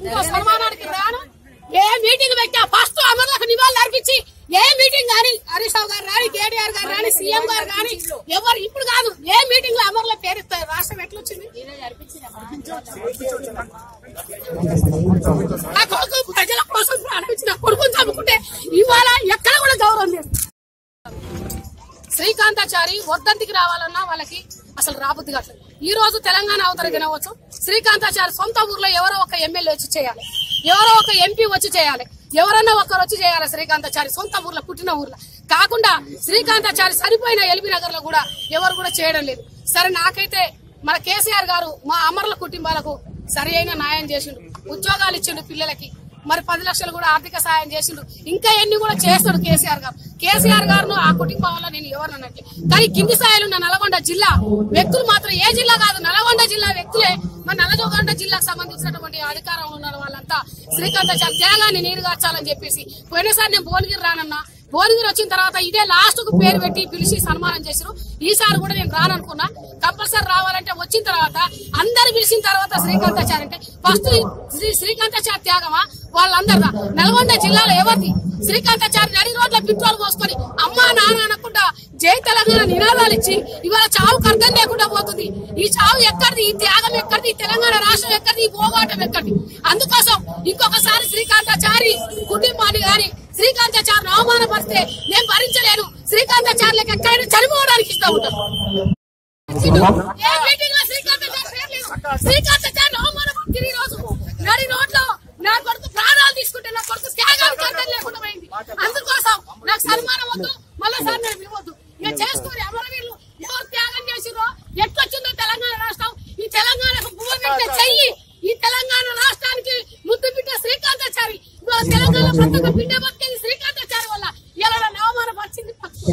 ఇంకో సన్మానానికి రాను ఏ మీటింగ్ పెట్టా ఫస్ట్ అమరులకు నివాళులు అర్పించి ఏ మీటింగ్ కానీ హరీష్ రావు గారు రాని కేటీఆర్ గారు రాని సీఎం గారు రాని ఎవరు ఇప్పుడు కాదు ఏ మీటింగ్ లో అమరుల పేరు ఇస్తారు రాష్ట్రం ఎట్లొచ్చింది నా కొడుకు ప్రజల కోసం ప్రారంభించిన కొడుకుని చదువుకుంటే ఇవాళ ఎక్కడ కూడా గౌరవం లేదు శ్రీకాంతాచారి వర్ధంతికి రావాలన్నా వాళ్ళకి అసలు రాబుద్ది కావట్లేదు ఈ రోజు తెలంగాణ అవతల వినవచ్చు శ్రీకాంతాచారి సొంత ఊర్లో ఎవరో ఒక ఎమ్మెల్యే వచ్చి చేయాలి ఎవరో ఒక ఎంపీ వచ్చి చేయాలి ఎవరన్నా ఒకరు వచ్చి చేయాలి శ్రీకాంతాచారి సొంత ఊర్లో పుట్టిన ఊర్లో కాకుండా శ్రీకాంతాచారి సరిపోయిన ఎల్బీ నగర్ లో కూడా ఎవరు కూడా చేయడం లేదు సరే నాకైతే మన కేసీఆర్ గారు మా అమరుల కుటుంబాలకు సరి అయిన న్యాయం చేసిండు ఉద్యోగాలు ఇచ్చిండు పిల్లలకి మరి పది లక్షలు కూడా ఆర్థిక సాయం చేసిండు ఇంకా ఎన్ని కూడా చేస్తాడు కేసీఆర్ గారు కేసీఆర్ గారు ఆ కుటుంబం వల్ల నేను ఎవరు అన్నట్లే కానీ కింది స్థాయిలో ఉన్న నల్గొండ జిల్లా వ్యక్తులు మాత్రం ఏ జిల్లా కాదు నల్గొండ జిల్లా వ్యక్తులే మన నల్లజోగొండ జిల్లాకు సంబంధించినటువంటి అధికారంలో ఉన్న వాళ్ళంతా శ్రీకాంత త్యాగాన్ని నీరు గార్చాలని చెప్పేసి పోయినసారి నేను భువనగిరి రానన్నా భువనగిరి వచ్చిన తర్వాత ఇదే లాస్ట్ కు పేరు పెట్టి పిలిచి సన్మానం చేశారు ఈసారి కూడా నేను రాననుకున్నా కంపల్సరీ రావాలంటే వచ్చిన తర్వాత అందరు పిలిచిన తర్వాత శ్రీకాంతాచారి అంటే ఫస్ట్ శ్రీ శ్రీకాంతాచారి త్యాగమా వాళ్ళందరిదా నల్గొండ జిల్లాలో ఎవరిది శ్రీకాంతాచారి నడి రోడ్ల పెట్రోల్ పోసుకొని అమ్మా నాన్న అనకుండా జై తెలంగాణ నినాదాలు ఇచ్చి ఇవాళ చావుకు అర్థం లేకుండా పోతుంది ఈ చావు ఎక్కడిది ఈ త్యాగం ఎక్కడిది ఈ తెలంగాణ రాష్ట్రం ఎక్కడిది ఈ పోరాటం ఎక్కడిది అందుకోసం ఇంకొకసారి శ్రీకాంతాచారి కుటుంబాన్ని గాని శ్రీకాంతాచారిని అవమానపరిస్తే నేను భరించలేను శ్రీకాంతాచార్యులకు ఎక్కడైనా చనిపోవడానికి ఇష్టం ఉంటాను ఏ మీటింగ్ లో శ్రీకాంతాచారి పేరు లేదు. శ్రీకాంతాచారిని అవమానపరిచింది ఈ రోజు నడి రోడ్లో నా కొడుకు ప్రాణాలు తీసుకుంటే నా కొడుకు త్యాగానికి అర్థం లేకుండా పోయింది అందుకోసం నాకు సన్మానం వద్దు మళ్ళీ సార్ నేను ఇవ్వద్దు ఇక చేసుకుని అమరవీరులు ఎవరు త్యాగం చేసిరో ఎట్లొచ్చిందో తెలంగాణ రాష్ట్రం ఈ తెలంగాణకు భూమి పెట్టే చెయ్యి ఈ తెలంగాణ రాష్ట్రానికి ముద్దు బిడ్డ శ్రీకాంతాచారి ఇవాళ తెలంగాణ ప్రతి ఒక్క బిడ్డ బతికేది శ్రీకాంతాచారి వల్ల ఇలా నన్ను అవమానపరిచింది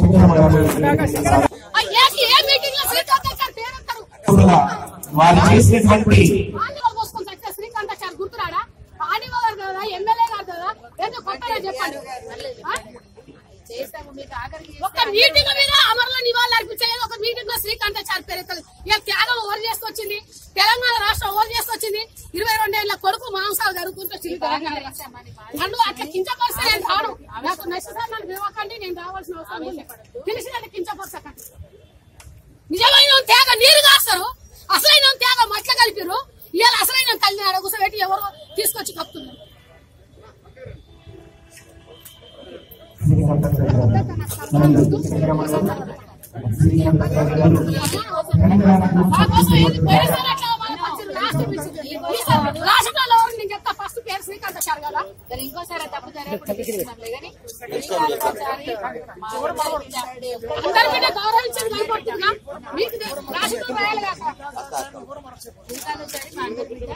ఆ ఏ ఏ మీటింగ్ లో శ్రీకాంతాచారి పేరెత్తారు వారు చేసినటువంటి ఆంధ్రలో పోసుకొని చచ్చే శ్రీకాంతాచారి గుర్తురాడా ఆడివో గారు కదా ఎమ్మెల్యే గారు కదా ఏదో కొత్తగా చెప్పండి ఆ? ఒక మీటింగ్ మీద అమరుల నివాళులు అర్పించలేదు ఒక మీటింగ్ లో శ్రీకాంతాచారి పేరెత్తలు ఇక త్యాగం ఓవర్ చేసుకొచ్చింది తెలంగాణ రాష్ట్రం ఓవర్ చేసుకొచ్చింది ఇరవై రెండేళ్ల కొడుకు మాంసాలు జరుగుతుంటూ వచ్చింది తెలంగాణ రాష్ట్రం నన్ను అట్లా కించపరిస్తే నేను రాను నాకు నచ్చిసారి నన్ను పిలవకండి నేను రావాల్సిన అవసరం ఉంది తెలిసినట్టు కించపరచకండి నిజమైన త్యాగ నీరు కాస్తారు అసలైన త్యాగ మట్ల కలిపిరు ఇవాళ అసలైన తల్లిని అడగుసబెట్టి ఎవరో తీసుకొచ్చి కప్పుతున్నారు మాకోసం ఏంది పోయినసారి అట్లా అవమానపరిచారు, లాస్ట్ పిలిచి. ఈసారి రాష్ట్రంలో ఎవరు నేను చెప్తా ఫస్ట్ పేరు శ్రీకాంత చార్ కదా ఇంకోసారి తప్పు జరగకుండా తీసుకున్నాంలే గానీ శ్రీకాంతాచారి మా అందరి మీద గౌరవించడం కనపడుతున్నా మీకు తెలుసు, రాష్ట్రంలో రాయాలి కాక శ్రీకాంతాచారి మా అందరి బిడ్డ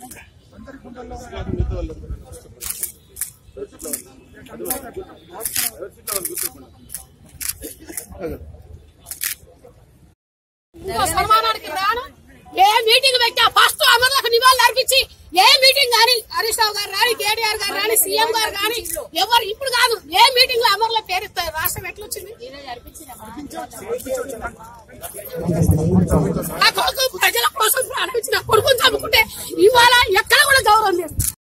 ఇంకో సన్మానానికి రాను ఏ మీటింగ్ పెట్టా ఫస్ట్ అమరులకు నివాళులు అర్పించి ఏ మీటింగ్ కానీ హరీష్ రావు గారు రాని కేటీఆర్ గారు రాని సీఎం గారు రాని ఎవరు ఇప్పుడు కాదు ఏ మీటింగ్ లో అమరుల పేరు ఇస్తారు రాష్ట్రం ఎట్లొచ్చింది నా కొడుకు ప్రజల కోసం ప్రారంభించిన కొడుకుని చదువుకుంటే ఇవాళ